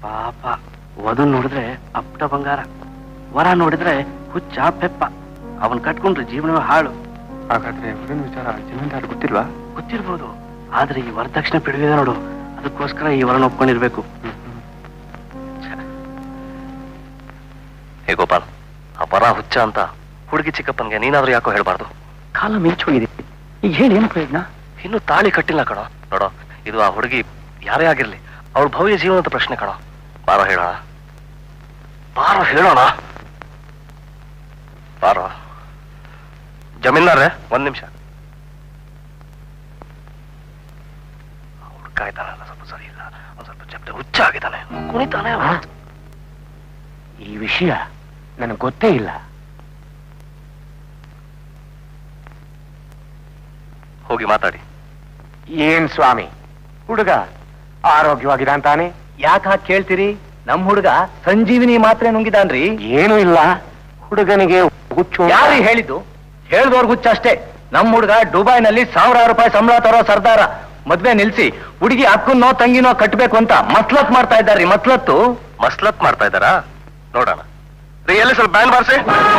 ಪಾಪ ವಧು ನೋಡಿದ್ರೆ ಅಪ್ಪಟ ಬಂಗಾರ ವರ ನೋಡಿದ್ರೆ ಹುಚ್ಚ ಪೆಪ್ಪ ಅವನ್ ಕಟ್ಕೊಂಡ್ರೆ ಜೀವನವೇ ಹಾಳು ಹಾಗಾದ್ರೆ ಹುಡುಗನ ವಿಚಾರ ಜಮೀನ್ದಾರ್ ಗೊತ್ತಿಲ್ವಾ ಗೊತ್ತಿರ್ಬೋದು ಆದ್ರೆ ಈ ವರದಕ್ಷಿಣೆ ಪಿಡುಗಿದೆ ನೋಡು ಅದಕ್ಕೋಸ್ಕರ ಈ ವರನ ಒಪ್ಕೊಂಡಿರ್ಬೇಕು ಹೇ ಗೋಪಾಲ್ ಆ ಪರ ಹುಚ್ಚ ಅಂತ ಹುಡುಗಿ ಚಿಕ್ಕಪ್ಪನ್ಗೆ ನೀನಾದ್ರೂ ಯಾಕೋ ಹೇಳ್ಬಾರ್ದು ಕಾಲ ಮಿಂಚು ಹೋಗಿದೆ ಈಗ ಹೇಳಿ ಏನು ಪ್ರಯೋಜನ ಇನ್ನು ತಾಳಿ ಕಟ್ಟಿಲ್ಲ ಕಣೋ ನೋಡೋ ಇದು ಆ ಹುಡುಗಿ ಯಾರೇ ಆಗಿರ್ಲಿ ಅವಳ ಭವ್ಯ ಜೀವನದ ಪ್ರಶ್ನೆ ಕಣೋ ಬಾರೋ ಹೇಳೋಣ ಬಾರೋ ಹೇಳೋಣ ಬಾರೋ ಜಮೀನ್ದಾರೆ ಒಂದ್ ನಿಮಿಷ ಹುಡುಕ ಇದ್ದಾನಲ್ಲ ಸ್ವಲ್ಪ ಸರಿ ಇಲ್ಲ ಒಂದ್ ಸ್ವಲ್ಪ ಜಪ್ತೆ ಹುಚ್ಚ ಆಗಿದ್ದಾನೆ ಕುಣಿತಾನೆ ಅವ. ಈ ವಿಷಯ ನನಗೆ ಗೊತ್ತೇ ಇಲ್ಲ ಹೋಗಿ ಮಾತಾಡಿ ಏನ್ ಸ್ವಾಮಿ ಹುಡುಗ ಆರೋಗ್ಯವಾಗಿದ ಅಂತಾನೆ ಯಾಕೆ ಹಾಗೆ ಕೇಳ್ತೀರಿ ನಮ್ ಹುಡುಗ ಸಂಜೀವಿನಿ ಮಾತ್ರೆ ನುಂಗಿದಾನ್ರಿ ಏನೂ ಇಲ್ಲ ಹುಡುಗನಿಗೆ ಹುಚ್ಚು ಯಾರು ಹೇಳಿದ್ದು ಹೇಳ್ದವ್ರ ಹುಚ್ಚ ಅಷ್ಟೇ ನಮ್ ಹುಡುಗ ದುಬೈನಲ್ಲಿ ಸಾವಿರಾರು ರೂಪಾಯಿ ಸಂಬಳ ತರೋ ಸರ್ದಾರ ಮದ್ವೆ ನಿಲ್ಸಿ ಹುಡುಗಿ ಅಕ್ಕನ್ನೋ ತಂಗಿನೋ ಕಟ್ಬೇಕು ಅಂತ ಮಸ್ಲತ್ ಮಾಡ್ತಾ ಇದ್ದಾರ್ರಿ ಮಸ್ಲತ್ತು ಮಸ್ಲತ್ ಮಾಡ್ತಾ ಇದ್ದಾರಾ ನೋಡೋಣ ರೀ ಎಲ್ಲಿ ಸ್ವಲ್ಪ ಬ್ಯಾನ್ ಬಾರ್ಸಿ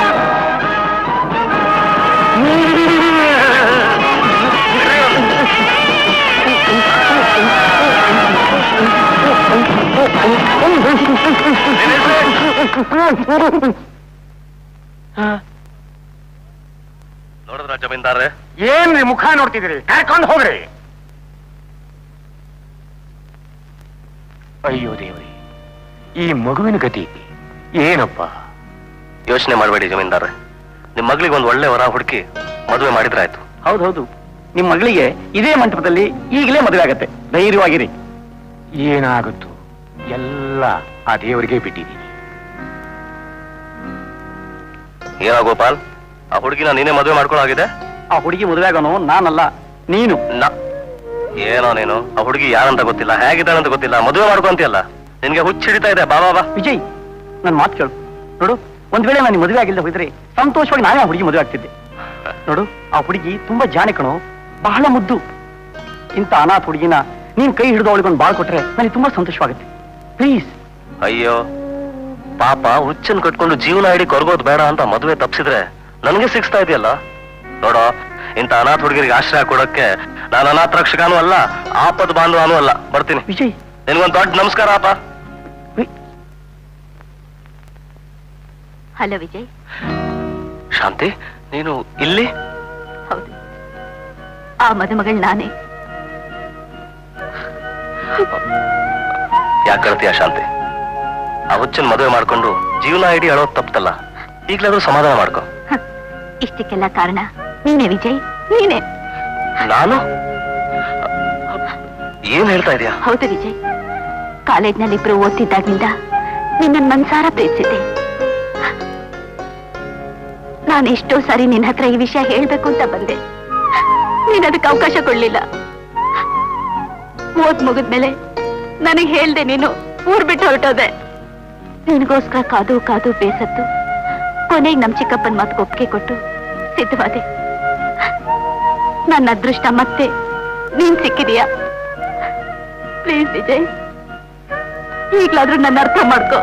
ನೋಡಿದ್ರ ಜಮೀನ್ದಾರೆ ಏನ್ರಿ ಮುಖ ನೋಡ್ತಿದ್ದೀರಿ ಕರ್ಕೊಂಡು ಹೋಗ್ರಿ ಅಯ್ಯೋ ದೇವ್ರಿ ಈ ಮಗುವಿನ ಗತಿ ಏನಪ್ಪ ಯೋಚನೆ ಮಾಡಬೇಡಿ ಜಮೀನ್ದಾರೆ ನಿಮ್ ಮಗಳಿಗೆ ಒಂದ್ ಒಳ್ಳೆ ವರ ಹುಡುಕಿ ಮದುವೆ ಮಾಡಿದ್ರಾಯ್ತು ಹೌದೌದು ನಿಮ್ ಮಗಳಿಗೆ ಇದೇ ಮಂಟಪದಲ್ಲಿ ಈಗಲೇ ಮದುವೆ ಆಗತ್ತೆ ಧೈರ್ಯವಾಗಿರಿ ಏನಾಗುತ್ತೋ ಎಲ್ಲ ಆ ದೇವರಿಗೆ ಬಿಟ್ಟಿದ್ದೀನಿ ಏನೋ ಗೋಪಾಲ್ ಆ ಹುಡುಗಿನ ನೀನೇ ಮದುವೆ ಮಾಡ್ಕೊಳ್ಳಾಗಿದೆ ಆ ಹುಡುಗಿ ಮದುವೆ ಆಗೋನು ನಾನಲ್ಲ ನೀನು ನಾ ಏನೋ ನೀನು ಆ ಹುಡುಗಿ ಯಾರಂತ ಗೊತ್ತಿಲ್ಲ ಹೇಗಿದ್ದಾಳೆ ಅಂತ ಗೊತ್ತಿಲ್ಲ ಮದುವೆ ಮಾಡ್ಕೊಂತಿಯಲ್ಲ ನಿನ್ಗೆ ಹುಚ್ಚಿಡಿತಾ ಇದೆ ಬಾ ಬಾ ಬಾ ವಿಜಯ್ ನನ್ ಮಾತು ಕೇಳು ನೋಡು ಒಂದ್ ವೇಳೆ ನಾನು ಮದುವೆ ಆಗಿಲ್ಲದೆ ಹೋಗಿದ್ರೆ ಸಂತೋಷವಾಗಿ ನಾನೇ ಆ ಹುಡುಗಿ ಮದುವೆ ಆಗ್ತಿದ್ದೆ ನೋಡು ಆ ಹುಡುಗಿ ತುಂಬಾ ಜಾಣೆ ಕಣೋ ಬಹಳ ಮುದ್ದು ಇಂಥ ಅನಾಥ ಹುಡುಗಿನ ನೀನ್ ಕೈ ಹಿಡಿದು ಅವಳಿಗೊಂದು ಬಾಳ್ ಕೊಟ್ರೆ ನನಗೆ ತುಂಬಾ ಸಂತೋಷವಾಗುತ್ತೆ ಪ್ಲೀಸ್ ಅಯ್ಯೋ ಪಾಪ ಹುಚ್ಚನ್ ಕಟ್ಕೊಂಡು ಜೀವನ ಇಡೀ ಕೊರಗೋದ್ ಬೇಡ ಅಂತ ಮದುವೆ ತಪ್ಸಿದ್ರೆ ನನಗೆ ಸಿಕ್ಸ್ತಾ ಇದೆಯಲ್ಲ ನೋಡೋ ಇಂಥ ಅನಾಥ ಹುಡುಗರಿಗೆ ಆಶ್ರಯ ಕೊಡಕ್ಕೆ ನಾನು ಅನಾಥ ರಕ್ಷಕನೂ ಅಲ್ಲ ಆಪದ್ ಬಾಂಧವನೂ ಅಲ್ಲ ಬರ್ತೀನಿ ವಿಜಯ್ ನಿನ್ಗೊಂದು ದೊಡ್ಡ ನಮಸ್ಕಾರ ಅಪ್ಪ ಹಲೋ ವಿಜಯ್ ಶಾಂತಿ ನೀನು ಇಲ್ಲಿ ಹೌದು ಆ ಮದುಮಗಳು ನಾನೇ ಯಾಕೆ ಕಳ್ತೀಯ ಶಾಂತಿ ಆ ಹುಚ್ಚನ್ ಮದುವೆ ಮಾಡ್ಕೊಂಡು ಜೀವನ ಇಡೀ ಅಳೋದ್ ತಪ್ಪತಲ್ಲ ಈಗ್ಲಾದ್ರೂ ಸಮಾಧಾನ ಮಾಡ್ಕೊ ಹ, ಇಷ್ಟಕ್ಕೆಲ್ಲ ಕಾರಣ ನೀನೇ ವಿಜಯ್ ನೀನೇ ನಾನು ಏನ್ ಹೇಳ್ತಾ ಇದೀಯಾ ಹೌದು ವಿಜಯ್ ಕಾಲೇಜ್ನಲ್ಲಿ ಇಬ್ರು ಓದ್ತಿದ್ದಾಗಿಂದ ನಿನ್ನ ಮನ್ಸಾರ ಪ್ರೀತಿಸಿದ್ದೆ ನಾನು ಎಷ್ಟೋ ಸಾರಿ ನಿನ್ನ ಹತ್ರ ಈ ವಿಷಯ ಹೇಳ್ಬೇಕು ಅಂತ ಬಂದೆ ನೀನ್ ಅದಕ್ಕೆ ಅವಕಾಶ ಕೊಡ್ಲಿಲ್ಲ ಓದ್ ಮುಗಿದ್ಮೇಲೆ ನನಗೆ ಹೇಳ್ದೆ ನೀನು ಊರ್ ಬಿಟ್ಟು ಹೊರಟೋದೆ ನಿನಗೋಸ್ಕರ ಕಾದು ಕಾದು ಬೇಸತ್ತು ಕೊನೆಗೆ ನಮ್ ಚಿಕ್ಕಪ್ಪನ ಮಾತು ಒಪ್ಪಿಗೆ ಕೊಟ್ಟು ಸಿದ್ಧವಾದೆ ನನ್ನ ಅದೃಷ್ಟ ಮತ್ತೆ ನೀನ್ ಸಿಕ್ಕಿದೀಯಾ ಪ್ಲೀಸ್ ವಿಜಯ್ ಈಗ್ಲಾದ್ರೂ ನನ್ನ ಅರ್ಥ ಮಾಡ್ಕೋ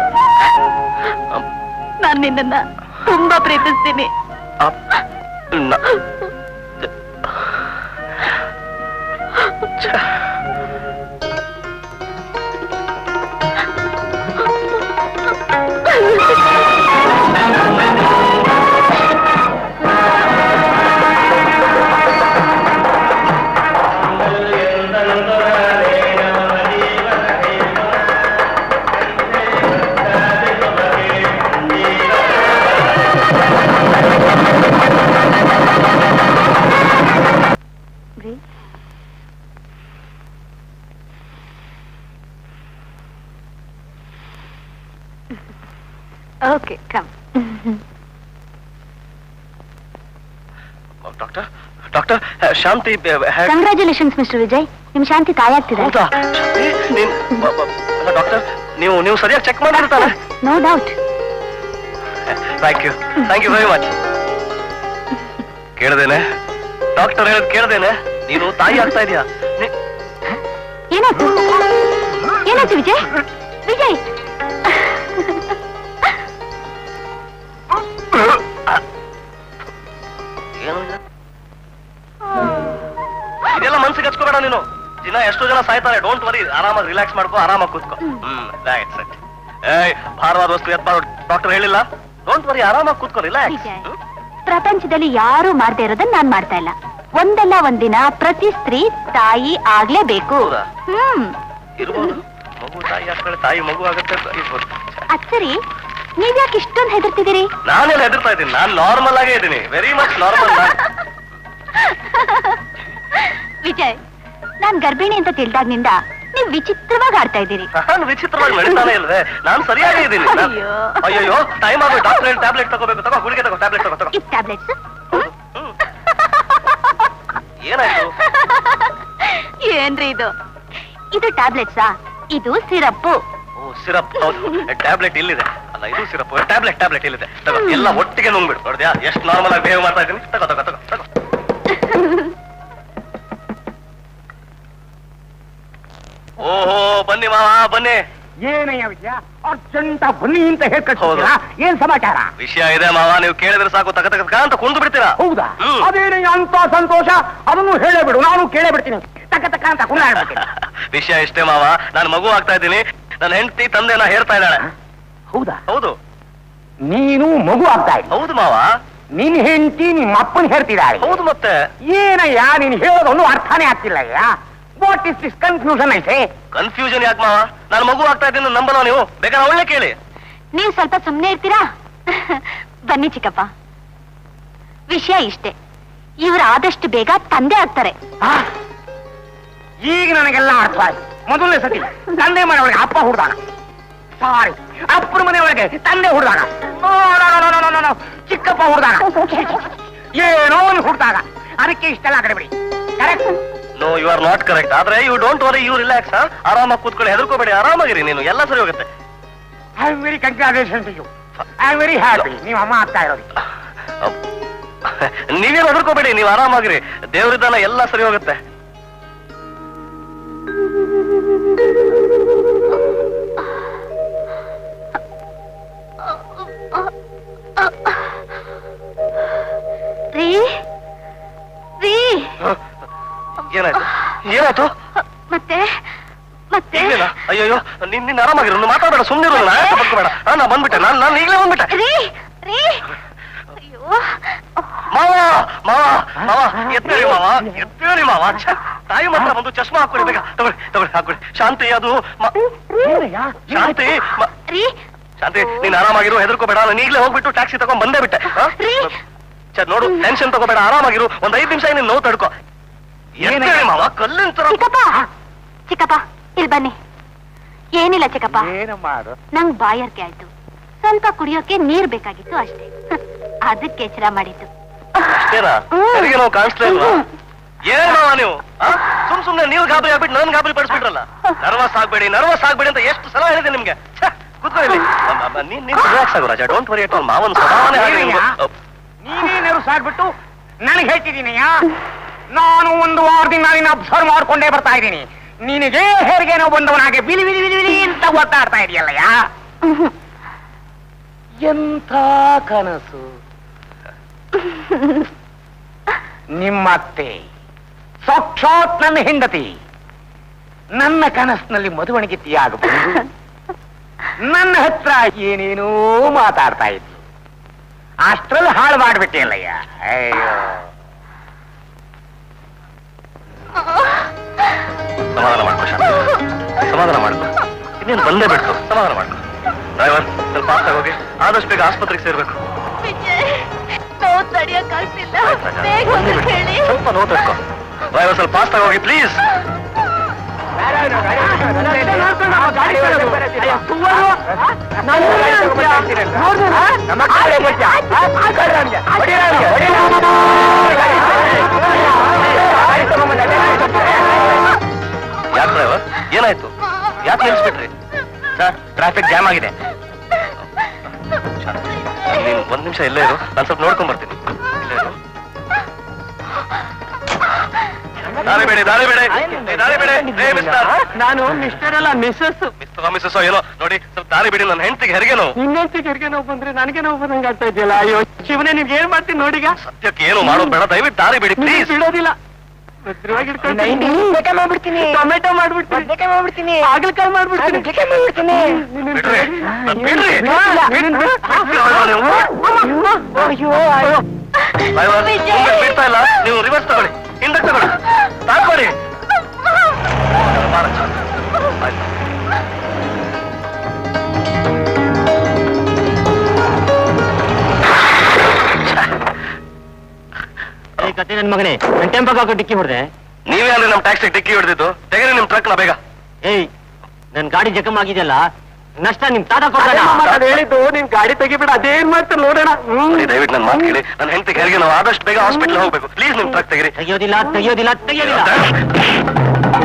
ನಾನ್ ನಿನ್ನನ್ನ ತುಂಬಾ ಪ್ರೀತಿಸ್ತೀನಿ ಅಪ್- ನ- ಛ. Okay come doctor doctor Shanti ಬೆ- ಹ್ಯಾ- ಕಂಗ್ರ್ಯಾಚುಲೇಷನ್ಸ್ ಮಿಸ್ಟರ್ ವಿಜಯ್ ನಿಮ್ ಶಾಂತಿ ತಾಯಾಗ್ತಿದೆ ಹೌದಾ ಶಾಂತಿ ನೀನ್ ಬ- ಬ- ಅಲ್ಲ ಡಾಕ್ಟರ್ ನೀವು ನೀವು ಸರಿಯಾಗಿ ಚೆಕ್ ಮಾಡಿರ್ತಾನೆ no doubt thank you thank you very much ಕೇಳ್ದೇನೆ ಡಾಕ್ಟರ್ ಹೇಳದ್ ಕೇಳ್ದೇನೆ ನೀನು ತಾಯಿ ಆಗ್ತಾ ಇದೀಯಾ ನೀ- ಏನಾಯ್ತು ಏನಾಯ್ತು ವಿಜಯ್ ವಿಜಯ್ ಸಾಯ್ತಾರೆ ಡೋಂಟ್ ವರಿ ಆರಾಮಾಗಿ ರಿಲ್ಯಾಕ್ಸ್ ಮಾಡ್ಕೋ ಆರಾಮಾಗಿ ಕೂತ್ಕೋ ಹ್ಮ್ ರೈಟ್ ಸೆಟ್ ಏಯ್ ಭಾರವಾದ ವಸ್ತು ಎತ್ ಡಾಕ್ಟರ್ ಹೇಳಿಲ್ಲ ಡೋಂಟ್ ವರಿ ಆರಾಮಾಗಿ ಕೂತ್ಕೋ ರಿಲ್ಯಾಕ್ಸ್ ವಿಜಯ್ ಪ್ರಪಂಚದಲ್ಲಿ ಯಾರು ಮಾಡದೇ ಇರೋದನ್ನ ನಾನ್ ಮಾಡ್ತಾ ಇಲ್ಲ ಒಂದಲ್ಲ ಒಂದಿನ ಪ್ರತಿ ಸ್ತ್ರೀ ತಾಯಿ ಆಗ್ಲೇಬೇಕು ಹೌದಾ? ಹ್ಮ್ ಇರ್ಬೋದು ಮಗು ತಾಯಿ ಆಗ್ತಾಳೆ ತಾಯಿ ಮಗು ಆಗುತ್ತೆ ಅಂತ ಇರ್ಬೋದು ಅದ್ ಸರಿ ನೀವ್ಯಾಕೆ ಇಷ್ಟೊಂದು ಹೆದರ್ತಿದ್ದೀರಿ ನಾನೆಲ್ಲ ಹೆದರ್ತಾ ಇದ್ದೀನಿ ನಾನು ನಾರ್ಮಲ್ ಆಗೇ ಇದ್ದೀನಿ ವೆರಿ ಮಚ್ ನಾರ್ಮಲ್ ವಿಜಯ್ ನಾನ್ ಗರ್ಭಿಣಿ ಅಂತ ತಿಳಿದಾಗ್ನಿಂದ ನೀವ್ ವಿಚಿತ್ರವಾಗಿ ಆಡ್ತಾ ಇದ್ದೀರಿ ನಾನು ವಿಚಿತ್ರವಾಗಿ ನಡೀತಾನೆ ಇಲ್ವೇ ನಾನು ಸರಿಯಾಗೇ ಇದ್ದೀನಿ ನಾನ್- ಅಯ್ಯೋ. ಅಯ್ಯೋ ಟೈಮ್ ಆಗೋ ಡಾಕ್ಟರ್ ಹೇಳಿ ಟ್ಯಾಬ್ಲೆಟ್ ತಗೋಬೇಕು ತಗೋ ಗುಳಿಗೆ ತಗೋ ಟ್ಯಾಬ್ಲೆಟ್ ತಗೋ ತಗೋ ಈ ಟ್ಯಾಬ್ಲೆಟ್ಸ್ ಹ್ಮ್. ಏನಾಯ್ತು ಏನ್ರಿ ಇದು ಇದು ಟ್ಯಾಬ್ಲೆಟ್ಸಾ ಇದು ಸಿರಪ್ಪು ಓ ಸಿರಪ್ ಹೌದು ಟ್ಯಾಬ್ಲೆಟ್ ಇಲ್ಲಿದೆ ಅಲ್ಲ ಇದು ಸಿರಪ್ ಟ್ಯಾಬ್ಲೆಟ್ ಟ್ಯಾಬ್ಲೆಟ್ ಇಲ್ಲಿದೆ ತಗೋ ಎಲ್ಲ ಒಟ್ಟಿಗೆ ನುಂಗ್ಬಿಡು ನೋಡಿದ್ಯಾ ಎಷ್ಟು ನಾರ್ಮಲ್ ಆಗಿ ಬಿಹೇವ್ ಮಾಡ್ತಾ ಇದ್ದೀನಿ ತಗೋ ತಗೋ ತಗೋ ತಗೋ ಓಹೋ ಬನ್ನಿ ಮಾವ ಬನ್ನಿ ಏನಯ್ಯ ವಿದ್ಯಾ ಅರ್ಜೆಂಟ್ ಬನ್ನಿ ಅಂತ ಹೌದು. ಹೇಳ್ಕೊಳ್ತೀರಾ ಏನ್ ಸಮಾಚಾರ ವಿಷಯ ಇದೆ ಮಾವ ನೀವು ಕೇಳಿದ್ರೆ ಸಾಕು ತಗ ತಗ ಅಂತ ಕುಂದು ಬಿಡ್ತೀರಾ ಹೌದಾ ಹ್ಮ್. ಅದೇನಯ್ಯ ಅಂತ ಸಂತೋಷ ಅದನ್ನು ಹೇಳೇ ಬಿಡು ನಾನು ಕೇಳೇ ಬಿಡ್ತೀನಿ ತಕ್ಕ ತಕ್ಕ ಅಂತ ಕುಣಿದಾಡ್ಬಿಡ್ತೀನಿ ವಿಷಯ ಇಷ್ಟೇ ಮಾವ ನಾನು ಮಗು ಆಗ್ತಾ ಇದ್ದೀನಿ ನನ್ನ ಹೆಂಡತಿ ತಂದೆನ ಹೇರ್ತಾ ಇದ್ದಾಳೆ ಹೌದಾ ಹೌದು ನೀನು ಮಗು ಆಗ್ತಾ ಇಲ್ಲ ಹೌದು ಮಾವ ನಿನ್ ಹೆಂಡತಿ ನಿಮ್ಮ ಅಪ್ಪನ ಹೇಳ್ತಿದ್ದಾರೆ ಹೌದು ಮತ್ತೆ ಏನಯ್ಯ ನೀನ್ ಹೇಳೋದೊಂದು ಅರ್ಥನೇ ಆಗ್ತಿಲ್ಲಯ್ಯ ವಾಟ್ ಇಸ್ ದಿಸ್ ಕನ್ಫ್ಯೂಷನ್ ಐತೆ ಕನ್ಫ್ಯೂಷನ್ ಯಾಕೆ ಮಾವ ನಾನು ಮಗು ಆಗ್ತಾ ಇದ್ದೀನಿ ನಂಬಲ್ಲ ನೀವು ಬೇಕಾದ್ರೆ ಅವಳೇ ಕೇಳಿ ನೀವ್ ಸ್ವಲ್ಪ ಸುಮ್ನೆ ಇರ್ತೀರಾ ಬನ್ನಿ ಚಿಕ್ಕಪ್ಪ ವಿಷಯ ಇಷ್ಟೇ ಇವ್ರು ಆದಷ್ಟು ಬೇಗ ತಂದೆ ಆಗ್ತಾರೆ ಆ? ಈಗ ನನಗೆಲ್ಲ ಅರ್ಥ ಆಯ್ತು ಮೊದಲನೇ ಸತಿ ತಂದೆ ಮನೆ ಒಳಗೆ ಅಪ್ಪ ಹುಡ್ದಾನ ಸಾರಿ ಅಪ್ಪನ ಮನೆ ಒಳಗೆ ತಂದೆ ಹುಡ್ದಾನ no, no, no, no, no, no, no. ಚಿಕ್ಕಪ್ಪ ಹುಡ್ದಾನ ಏನೋ ಒಂದು ಹುಡ್ದಾಗ ಅದಕ್ಕೆ ಇಷ್ಟೆಲ್ಲ ಕಡೆ ಬಿಡಿ correct no you are not correct ಆದ್ರೆ you don't worry you relax ಆರಾಮಾಗಿ ಕೂತ್ಕೊಳ್ಳಿ ಹೆದರ್ಕೋಬೇಡಿ ಆರಾಮಾಗಿರಿ ನೀನು ಎಲ್ಲ ಸರಿ ಹೋಗುತ್ತೆ I am very congratulation to you I am very happy ನೀವು ಅಮ್ಮ ಆಗ್ತಾ ಇರೋದು ನೀವೇನು ಹೆದರ್ಕೋಬೇಡಿ ನೀವು ಆರಾಮಾಗಿರಿ ದೇವರಿದ್ದಾನ ಎಲ್ಲ ಸರಿ ಹೋಗುತ್ತೆ ರೀ ರೀ ಏನಾಯ್ತು ಏನಾಯ್ತು ಮತ್ತೆ ಮತ್ತೆ ಈಗಲೇನಾ ಅಯ್ಯೋ ನಿನ್ ನಿನ್ನ ಆರಾಮಾಗಿರು ನೀನು ಮಾತಾಡಬೇಡ ಸುಮ್ಮನಿರು ನಾ ಪಡ್ಕೋಬೇಡ ನಾ ಬಂದ್ಬಿಟ್ಟೆ ನಾನು ನಾನು ಈಗಲೇ ಬಂದ್ಬಿಟ್ಟೆ ರೀ ರೀ ಅಯ್ಯೋ ಮಾವ ಮಾವ ಮಾವ ಎತ್ತೇಳಿ ಮಾವ ಎತ್ತೇಳಿ ಮಾವ ಛೆ, ತಾಯಿ ಮಾತ್ರ ಬಂದು ಚಶ್ಮಾ ಹಾಕೊಳ್ಳಿ ಬೇಗ ತಗೊಳ್ಳಿ ತಗೊಳ್ಳಿ ಹಾಕೊಳ್ಳಿ ಶಾಂತಿ ಅದು ಮ- ಶಾಂತಿ ಮ- ರೀ ಶಾಂತಿ ನೀನ್ ಆರಾಮಾಗಿರು ಹೆದರ್ಕೋಬೇಡ ನಾನು ಈಗಲೇ ಹೋಗ್ಬಿಟ್ಟು ಟ್ಯಾಕ್ಸಿ ತಗೊಂಡ್ ಬಂದೇ ಬಿಟ್ಟೆ ಆ? ರೀ. ಛೆ, ನೋಡು ಟೆನ್ಷನ್ ತಗೋಬೇಡ ಆರಾಮಾಗಿರು ಒಂದ್ ಐದ್ ನಿಮಿಷ ನೀನ್ ನೋವು ತಡ್ಕೋ ಎತ್ತೇಳಿ ಮಾವ ಕಲ್ಲಿನ ತರ ಚಿಕ್ಕಪ್ಪ ಚಿಕ್ಕಪ್ಪ ಇಲ್ಲಿ ಬನ್ನಿ ಏನಿಲ್ಲ ಚಿಕ್ಕಪ್ಪ ಏನಮ್ಮ ಅದು ನಂಗ್ ಬಾಯಾರಿಕೆ ಆಯ್ತು ಸ್ವಲ್ಪ ಕುಡಿಯೋಕೆ ನೀರ್ ಬೇಕಾಗಿತ್ತು ಅಷ್ಟೇ ಅದಕ್ಕೆ ಎಚ್ಚರ ಮಾಡಿದ್ದು ಅಷ್ಟೇನಾ ಹ್ಮ್. ಸರಿಗೆ ನಾವು ಕಾಣಿಸ್ಲೇ ಇಲ್ವಾ ಹ್ಮ್. ಏನ್ ಮಾವ ನೀವು ಆ? ಸುಮ್ ಸುಮ್ನೆ ನೀವು ಗಾಬರಿ ಆಗ್ಬಿಟ್ಟು ನನ್ ಗಾಬರಿ ಪಡಿಸ್ಬಿಟ್ರಲ್ಲ ನರ್ವಸ್ ಆಗ್ಬೇಡಿ ನರ್ವಸ್ ಆಗ್ಬೇಡಿ ಅಂತ ಎಷ್ಟು ಸಲ ಹೇಳಿದೆ ನಿಮ್ಗೆ ಛೆ, ಕೂತ್ಕೊ ಇಲ್ಲಿ ಅಮ್ಮ, ಅಮ್ಮ, ನೀನ್ ನೀನ್ ರಿಲ್ಯಾಕ್ಸ್ ಆಗು ರಾಜ ಡೋಂಟ್ ವರಿ ಅಟ್ ಆಲ್ ಮಾವನ್ ಸ್ವಭಾವನೇ ಹಾಗೆ ನಿಮ್ಗೆ. ಅಹ್, ನೀನೇನಾದ್ರು ಸಾಕ್ಬಿಟ್ಟು ನನಗೆ ಹೇಳ್ತಿದ್ದೀನಯ್ಯ ನಾನು ಒಂದು ವಾರದಿಂದ ನಿನ್ನ ಅಬ್ಸರ್ವ್ ಮಾಡ್ಕೊಂಡೇ ಬರ್ತಾ ಇದ್ದೀನಿ ನಿನಗೆ ಹೆರಿಗೆನೋ ಬಂದವನಾಗೆ ಬಿಲಿ ಬಿಲಿ ಬಿಲಿ ಬಿಲಿ ಅಂತ ಒತ್ತಾಡ್ತಾ ಇದೆಯಲ್ಲಯ್ಯ ಎಂಥ ಕನಸು ನಿಮ್ಮತ್ತೆ ಸಾಕ್ಷಾತ್ ನನ್ನ ಹೆಂಡತಿ ನನ್ನ ಕನಸಿನಲ್ಲಿ ಮದುವಣಿಗೆತಿಯಾಗ ಬಂದು ನನ್ನ ಹತ್ರ ಏನೇನೋ ಮಾತಾಡ್ತಾ ಇದ್ಲು ಅಷ್ಟ್ರಲ್ಲಿ ಹಾಳು ಮಾಡ್ಬಿಟ್ಟಿಲ್ಲಯ್ಯ ಅಯ್ಯೋ ಸಮಾಧಾನ ಮಾಡ್ಕೋ ಶಾಂತಿ ಸಮಾಧಾನ ಮಾಡ್ಕೋ ಇನ್ನೇನು ಬಂದೇ ಬಿಡ್ತು ಸಮಾಧಾನ ಮಾಡ್ಕೋ ಡ್ರೈವರ್ ಸ್ವಲ್ಪ ಫಾಸ್ಟ್ ಹೋಗಿ ಆದಷ್ಟು ಬೇಗ ಆಸ್ಪತ್ರೆಗೆ ಸೇರ್ಬೇಕು ವಿಜಯ್ ನೋವು ತಡಿಯಕ್ಕಾಗ್ತಿಲ್ಲ ಆಯ್ತು ರಾಜ. ಬೇಗ ಬಂದೇ ಹೋಗಕ್ ಬಿಡು. ಹೇಳಿ ಸ್ವಲ್ಪ ನೋವು ತಡ್ಕೋ ಡ್ರೈವರ್ ಸ್ವಲ್ಪ ಫಾಸ್ಟ್ ಹೋಗಿ ಪ್ಲೀಸ್ ಯಾಕೆ ಡ್ರೈವರ್ ಏನಾಯ್ತು ಯಾಕೆ ನಿಲ್ಸ್ಬಿಟ್ರಿ ಸರ್ ಟ್ರಾಫಿಕ್ ಜಾಮ್ ಆಗಿದೆ ನೀನು ಒಂದ್ ನಿಮಿಷ ಇಲ್ಲೇ ಇರು ನಾನು ಸ್ವಲ್ಪ ನೋಡ್ಕೊಂಡ್ ಬರ್ತೀನಿ ಇಲ್ಲೇ ಇರು. ದಾರಿ ಬೇಡಿ ದಾರಿ ಬೇಡಿ ಏ, ದಾರಿ ಬೇಡಿ ಏ, ಮಿಸ್ಟರ್ ನಾನು ಮಿಸ್ಟರ್ ಅಲ್ಲ ಮಿಸ್ಸಸ್ ಮಿಸ್ಟರ್ ಮಿಸ್ಸಸ್ ಏನೋ ನೋಡಿ ಸ್ವಲ್ಪ ದಾರಿ ಬಿಡಿ ನನ್ನ ಹೆಂಡತಿಗೆ ಹೆರಿಗೆ ನೋವು ಇನ್ನೊಂದು ಹೆರಿಗೆ ನೋವು ಬಂದ್ರೆ ನನಗೆ ನೋವು ಬಂದಂಗೆ ಆಗ್ತಾ ಇದೆಯಲ್ಲ ಅಯ್ಯೋ ಶಿವನೇ ನಿಮ್ಗೆ ಏನ್ ಮಾಡ್ತೀನಿ ನೋಡಿಗ ಸದ್ಯಕ್ಕೆ ಏನು ಮಾಡೋದು ಬೇಡ ದಯವಿಟ್ಟು ದಾರಿ ಬಿಡಿ ಪ್ಲೀಸ್ ಬಿಡೋದಿಲ್ಲ ಮಾಡ್ಬಿಡ್ತೀನಿ ಟೊಮೆಟೊ ಮಾಡ್ಬಿಡ್ತೀನಿ ಮಾಡ್ಬಿಡ್ತೀನಿ ಹಾಗಲಕಾಯಿ ಮಾಡ್ಬಿಡ್ತೀನಿ ಮಾಡ್ಬಿಡ್ತೀನಿ ಬಿಡ್ರಿ ನನ್ ಬಿಡ್ರಿ ಅಯ್ಯೋ ಡ್ರೈವರ್, ಮುಂದೆ ಬಿಡ್ತಾ ಇಲ್ಲ ನೀವು ರಿವರ್ಸ್ ತಗೊಳ್ಳಿ ಹಿಂದಕ್ಕೆ ತಗೊಳ್ಳಿ ತಾಳ್ಕೊಡಿ ಆಯ್ತು ಕತೆ ನನ್ ಮಗನೇ ನನ್ ಟೆಂಪೋ ಹಾಕೋ ಡಿಕ್ಕಿ ಹೊಡೆದೆ ನೀವೇ ಅಂದ್ರೆ ನಮ್ ಟ್ಯಾಕ್ಸಿ ಡಿಕ್ಕಿ ಹಿಡಿದಿದ್ದು ತೆಗೀರಿ ನಿಮ್ ಟ್ರಕ್ ನ ಬೇಗ ಏಯ್ ನನ್ ಗಾಡಿ ಜಖಮ್ ಆಗಿದೆಯಲ್ಲ ನಷ್ಟ ನಿಮ್ ತಾತ ಕೊಡ್ತಾನ ಹೇಳಿದ್ದು ನಿನ್ ಗಾಡಿ ತೆಗಿಬೇಡ ಅದೇನ್ ಮಾಡ್ತಾರೆ ನೋಡೋಣ ನೋಡಿ, ದಯವಿಟ್ಟು ನನ್ನ ಮಾತು ಕೇಳಿ ನನ್ನ ಹೆಂಡತಿ ಹೆರಿಗೆ ನಾವು ಆದಷ್ಟು ಬೇಗ ಹಾಸ್ಪಿಟಲ್ ಹೋಗ್ಬೇಕು ಪ್ಲೀಸ್ ನಿಮ್ ಟ್ರಕ್ ತೆಗೀರಿ ತೆಗಿಯೋದಿಲ್ಲ ತೆಗಿಯೋದಿಲ್ಲ ತೆಗಿಯೋದಿಲ್ಲ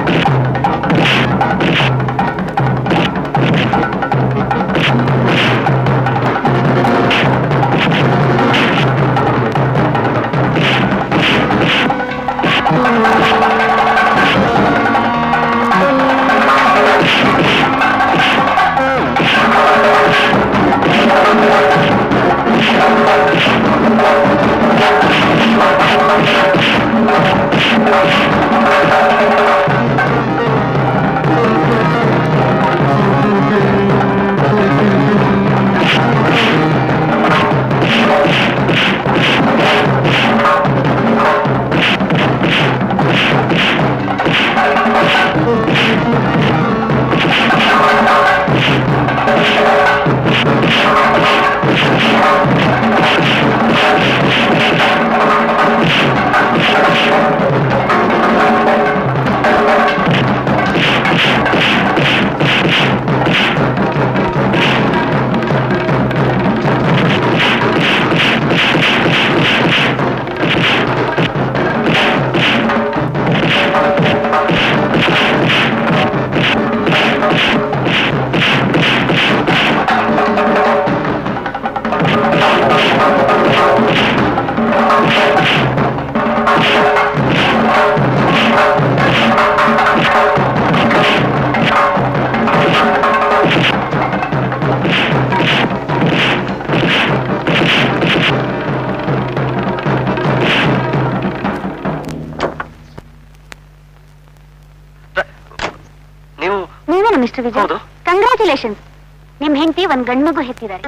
ನೀವು ನೀವೇನು ಮಿಸ್ಟರ್ ವಿಜಯ್ ಹೌದು. ಕಂಗ್ರ್ಯಾಚುಲೇಷನ್ಸ್ ನಿಮ್ ಹೆಂಡತಿ ಒಂದ್ ಗಂಡ್ ಮಗು ಹೆತ್ತಿದ್ದಾರೆ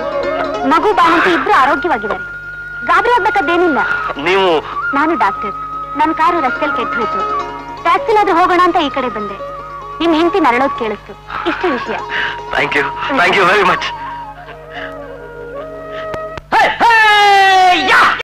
ಮಗು ಬಾಣಂತಿ ಇಬ್ರು ಆರೋಗ್ಯವಾಗಿದ್ದಾರೆ ಗಾಬರಿ ಆಗ್ಬೇಕಾದ್ದೇನಿಲ್ಲ ನೀವು ನಾನು ಡಾಕ್ಟರ್ ನನ್ನ ಕಾರು ರಸ್ತೆಯಲ್ಲಿ ಕೆಟ್ಟು ಹೋಯ್ತು ಟ್ಯಾಕ್ಸಿಲಾದ್ರೂ ಹೋಗೋಣ ಅಂತ ಈ ಕಡೆ ಬಂದೆ ನಿಮ್ ಹೆಂಡತಿ ನರಳೋದ್ ಕೇಳಿಸ್ತು ಇಷ್ಟೇ ವಿಷಯ thank you thank you very much